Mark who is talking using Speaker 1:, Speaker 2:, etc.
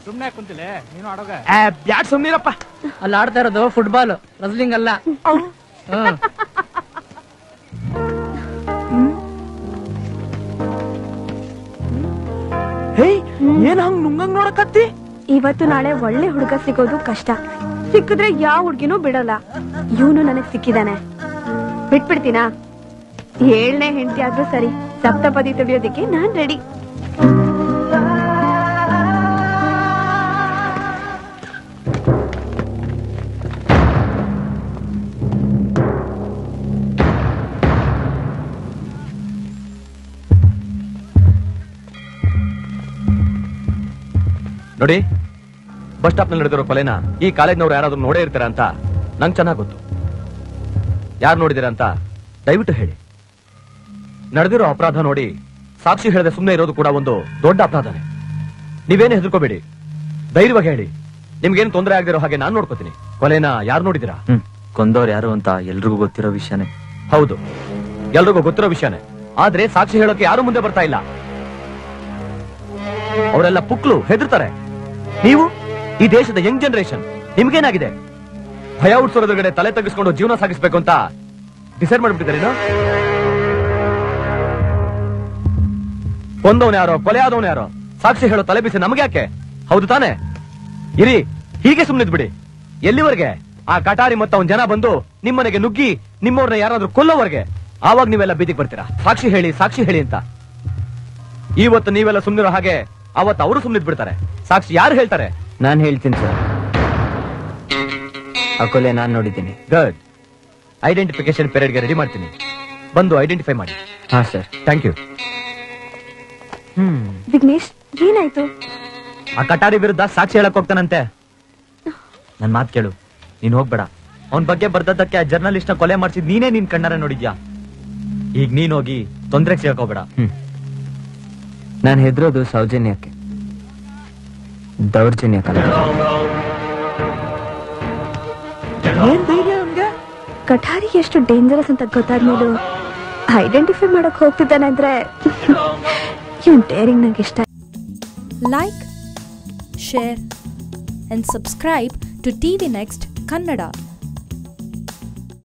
Speaker 1: ಸುಮ್ನೆ ಕುಂತಿಲೆ ನೀನು ಆಡೋಗ
Speaker 2: ಬ್ಯಾಟ್ ಸುಮ್ನಿರಪ್ಪ
Speaker 3: ಅಲ್ಲಿ ಆಡ್ತಾ ಇರೋದು ಫುಟ್ಬಾಲ್ ರಸ್ಲಿಂಗ್ ಅಲ್ಲ ಹ್ಮ್.
Speaker 2: ಹೇಯ್ ಏನ್ ಹಂಗ್ ನುಂಗಂಗ್ ನೋಡಕತ್ತಿ
Speaker 4: ಇವತ್ತು ನಾಳೆ ಒಳ್ಳೆ ಹುಡುಗ ಸಿಗೋದು ಕಷ್ಟ ಸಿಕ್ಕಿದ್ರೆ ಯಾವ ಹುಡ್ಗಿನೂ ಬಿಡಲ್ಲ ಇವನು ನನಗ್ ಸಿಕ್ಕಿದಾನೆ ಬಿಟ್ಬಿಡ್ತೀನಾ ಏಳನೇ ಹೆಂಡತಿ ಆದ್ರೂ ಸರಿ ಸಪ್ತಪದಿ ತುಳಿಯೋದಿಕ್ಕೆ ನಾನ್ ರೆಡಿ
Speaker 5: ನೋಡಿ ಬಸ್ ಸ್ಟಾಪ್ ನಲ್ಲಿ ನಡೆದಿರೋ ಕೊಲೆನ ಈ ಕಾಲೇಜ್ನವ್ರು ಯಾರಾದ್ರೂ ನೋಡೇ ಇರ್ತಾರ ಅಂತ ನಂಗೆ ಚೆನ್ನಾಗ್ ಗೊತ್ತು ಯಾರು ನೋಡಿದಿರ ಅಂತ ದಯವಿಟ್ಟು ಹೇಳಿ ನಡೆದಿರೋ ಅಪರಾಧ ನೋಡಿ ಸಾಕ್ಷಿ ಹೇಳದೆ ಸುಮ್ಮನೆ ಇರೋದು ಕೂಡ ಒಂದು ದೊಡ್ಡ ಅಪರಾಧನೇ ನೀವೇನು ಹೆದರ್ಕೋಬೇಡಿ ಧೈರ್ಯವಾಗಿ ಹೇಳಿ ನಿಮ್ಗೇನು ತೊಂದರೆ ಆಗದಿರೋ ಹಾಗೆ ನಾನು ನೋಡ್ಕೋತೀನಿ ಕೊಲೆನ ಯಾರು ನೋಡಿದಿರಾ
Speaker 6: ಹ್ಮ್ ಕೊಂದವ್ರು ಯಾರು ಅಂತ ಎಲ್ರಿಗೂ ಗೊತ್ತಿರೋ ವಿಷಯನೇ
Speaker 5: ಹೌದು ಎಲ್ರಿಗೂ ಗೊತ್ತಿರೋ ವಿಷಯನೇ ಆದ್ರೆ ಸಾಕ್ಷಿ ಹೇಳೋಕೆ ಯಾರು ಮುಂದೆ ಬರ್ತಾ ಇಲ್ಲ ಅವರೆಲ್ಲ ಪುಕ್ಲು ಹೆದರ್ತಾರೆ ನೀವು ಈ ದೇಶದ ಯಂಗ್ ಜನರೇಷನ್ ನಿಮ್ಗೇನಾಗಿದೆ ಭಯ ಹುಡ್ಸೋದ್ರಗಡೆ ತಲೆ ತಗ್ಗಿಸ್ಕೊಂಡು ಜೀವನ ಸಾಗಿಸ್ಬೇಕು ಅಂತ ಡಿಸೈಡ್ ಮಾಡ್ಬಿಟ್ಟಿದ್ದೀರೇನು ಕೊಂದವನ್ ಯಾರೋ ಕೊಲೆ ಆದವನ್ ಯಾರೋ ಸಾಕ್ಷಿ ಹೇಳೋ ತಲೆ ಬಿಸಿ ನಮ್ಗೆ ಯಾಕೆ ಹೌದು ತಾನೆ ಇರಿ ಹೀಗೆ ಸುಮ್ಮನಿದ್ ಬಿಡಿ ಎಲ್ಲಿವರೆಗೆ ಆ ಕಟಾರಿ ಮತ್ತ ಅವನ್ ಜನ ಬಂದು ನಿಮ್ಮನೆಗೆ ನುಗ್ಗಿ ನಿಮ್ಮವ್ರನ್ನ ಯಾರಾದ್ರೂ ಕೊಲ್ಲೋವರೆಗೆ ಆವಾಗ ನೀವೆಲ್ಲ ಬೀದಿಗೆ ಬರ್ತೀರಾ ಸಾಕ್ಷಿ ಹೇಳಿ ಸಾಕ್ಷಿ ಹೇಳಿ ಅಂತ ಇವತ್ತು ನೀವೆಲ್ಲ ಸುಮ್ನಿರೋ ಹಾಗೆ ಅವತ್ತು ಅವರು ಸುಮ್ನಿದ್ ಬಿಡ್ತಾರೆ ಸಾಕ್ಷಿ ಯಾರು ಹೇಳ್ತಾರೆ
Speaker 6: ನಾನ್ ಹೇಳ್ತೀನಿ ಸರ್ ಆ ಕೊಲೆ ನಾನ್ ನೋಡಿದ್ದೀನಿ
Speaker 5: ಗುಡ್ ಐಡೆಂಟಿಫಿಕೇಶನ್ ಪೀರಿಯಡ್ಗೆ ರೆಡಿ ಮಾಡ್ತೀನಿ ಬಂದು ಐಡೆಂಟಿಫೈ ಮಾಡಿ
Speaker 6: ಹಾ sir
Speaker 5: thank you hmm
Speaker 4: Vignesh ಏನಾಯ್ತು
Speaker 6: ಆ ಕಟಾರಿ ವಿರುದ್ಧ ಸಾಕ್ಷಿ ಹೇಳಕ್ ಹೋಗ್ತಾನಂತೆ ನನ್ ಮಾತ್ ಕೇಳು ನೀನ್ ಹೋಗ್ಬೇಡ ಅವನ್ ಬಗ್ಗೆ ಬರ್ದದ್ದಕ್ಕೆ ಆ ಜರ್ನಲಿಸ್ಟ್ ನ ಕೊಲೆ ಮಾಡ್ಸಿದ್ ನೀನೇ ನಿನ್ ಕಣ್ಣಾರೆ ನೋಡಿದ್ಯಾ ಈಗ ನೀನ್ ಹೋಗಿ ತೊಂದ್ರೆಗೆ ಸಿಗಾಕೋಬೇಡ ನಾನ್ ಹೆದ್ರೋದು ಸೌಜನ್ಯಕ್ಕೆ ದೌರ್ಜನ್ಯಕ್ಕಲ್ಲ
Speaker 2: ಏನ್ ಧೈರ್ಯ ಅವ್ನ್ಗೆ
Speaker 4: ಕಠಾರಿ ಎಷ್ಟು ಡೇಂಜರಸ್ ಅಂತ ಗೊತ್ತಾದ್ಮೇಲೂ ಐಡೆಂಟಿಫೈ ಮಾಡಕ್ ಹೋಗ್ತಿದ್ದಾನೆ ಅಂದ್ರೆ ಇವನ್ ಡೇರಿಂಗ್ ನಂಗೆ ಇಷ್ಟ
Speaker 7: like, share, and subscribe to TV Next Kannada.